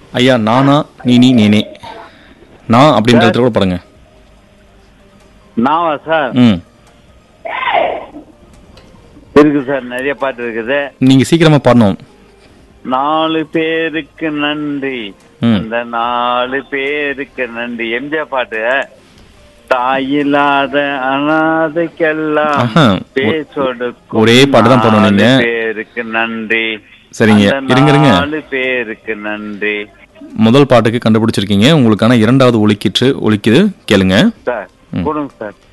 ஐயா நானா நீ நீ நேனே நான் அப்படின்றத கூட பாருங்க நாவா சார் ம் இருக்கு சார் நிறைய பாட்டு இருக்குது நீங்க சீக்கிரமா பாடணும் நாலு பேருக்கு நன்றி ம். அந்த நாலு பேருக்கு நன்றி எம்ஜிஆர் பாட்டு தாயில்லாத அனாதைக்கெல்லாம் ஆஹா. பேசோடு ஒரே பாட்டு தான் பாடணும் நீங்க. பேருக்கு நன்றி சரிங்க அந்த இருங்க இருங்க நாலு பேருக்கு நன்றி முதல் பாட்டுக்கு கண்டுபிடிச்சிருக்கீங்க உங்களுக்கான இரண்டாவது ஒலிக்கிற்று ஒலிக்குது கேளுங்க சார் கொடுங்க சார்